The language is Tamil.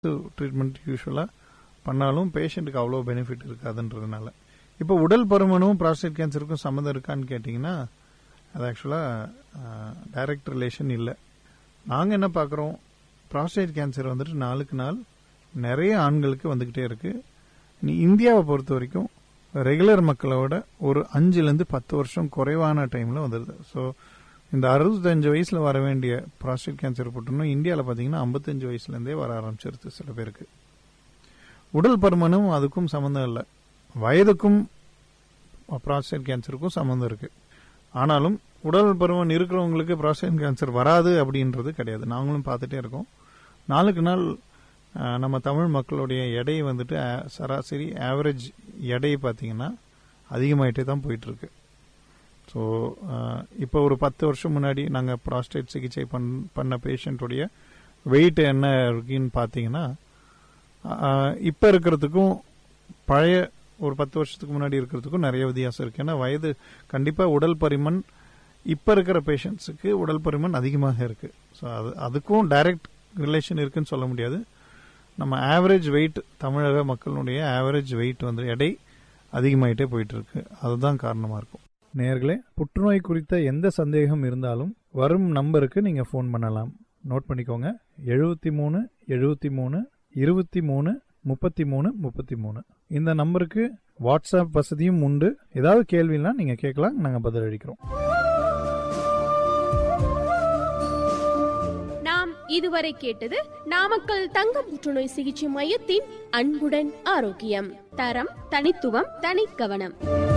ட்ரீட்மெண்ட் யூஸ்வலாக பண்ணாலும் பேஷண்ட்டுக்கு அவ்வளோ பெனிஃபிட் இருக்காதுன்றதுனால இப்போ உடல் பருமனும் ப்ராஸ்டேட் கேன்சருக்கும் சம்மந்தம் இருக்கான்னு கேட்டிங்கன்னா அது ஆக்சுவலாக டைரக்ட் ரிலேஷன் இல்லை நாங்கள் என்ன பார்க்குறோம் ப்ராஸ்டேட் கேன்சர் வந்துட்டு நாளுக்கு நாள் நிறைய ஆண்களுக்கு வந்துக்கிட்டே இருக்கு நீ இந்தியாவை பொறுத்த வரைக்கும் ரெகுலர் மக்களோட ஒரு அஞ்சுலேருந்து பத்து வருஷம் குறைவான டைமில் வந்துடுது ஸோ இந்த அறுபத்தஞ்சு வயசில் வர வேண்டிய ப்ராஸ்டேட் கேன்சர் புற்றுநோய் இந்தியாவில் பார்த்தீங்கன்னா ஐம்பத்தஞ்சு வயசுலேருந்தே வர ஆரம்பிச்சிருது சில பேருக்கு உடல் பருமனும் அதுக்கும் சம்மந்தம் இல்லை வயதுக்கும் ப்ராஸ்டேட் கேன்சருக்கும் சம்மந்தம் இருக்கு ஆனாலும் உடல் பருமன் இருக்கிறவங்களுக்கு ப்ராஸ்டேட் கேன்சர் வராது அப்படின்றது கிடையாது நாங்களும் பார்த்துட்டே இருக்கோம் நாளுக்கு நாள் அஹ், நம்ம தமிழ் மக்களுடைய எடை வந்துட்டு அஹ், சராசரி ஆவரேஜ் எடை பார்த்தீங்கன்னா அதிகமாயிட்டே தான் போயிட்டு இருக்கு ஸோ இப்போ ஒரு பத்து வருஷம் முன்னாடி நாங்கள் ப்ராஸ்டேட் சிகிச்சை பண் பண்ண பேஷண்ட்டுடைய வெயிட் என்ன இருக்குன்னு பார்த்தீங்கன்னா இப்போ இருக்கிறதுக்கும் பழைய ஒரு பத்து வருஷத்துக்கு முன்னாடி இருக்கிறதுக்கும் நிறைய வித்தியாசம் இருக்கு ஏன்னா வயது கண்டிப்பாக உடல் பருமன் இப்போ இருக்கிற பேஷண்ட்ஸுக்கு உடல் பருமன் அதிகமாக இருக்கு ஸோ அது அதுக்கும் டைரக்ட் ரிலேஷன் இருக்குன்னு சொல்ல முடியாது நம்ம ஆவரேஜ் வெயிட் தமிழக மக்களுடைய ஆவரேஜ் வெயிட் வந்து எடை அதிகமாயிட்டே போயிட்டு இருக்கு அதுதான் காரணமாக இருக்கும் நேர்களே புற்றுநோய் குறித்த எந்த சந்தேகம் இருந்தாலும் வரும் நம்பருக்கு நீங்கள் ஃபோன் பண்ணலாம் நோட் பண்ணிக்கோங்க எழுபத்தி மூணு எழுபத்தி மூணு இருபத்தி மூணு முப்பத்தி மூணு முப்பத்தி மூணு இந்த நம்பருக்கு வாட்ஸ்அப் வசதியும் உண்டு ஏதாவது கேள்வினா நீங்கள் கேட்கலாம் நாங்கள் பதிலளிக்கிறோம் நாம் இதுவரை கேட்டது நாமக்கல் தங்க புற்றுநோய் சிகிச்சை மையத்தின் அன்புடன் ஆரோக்கியம் தரம் தனித்துவம் தனிக்கவனம்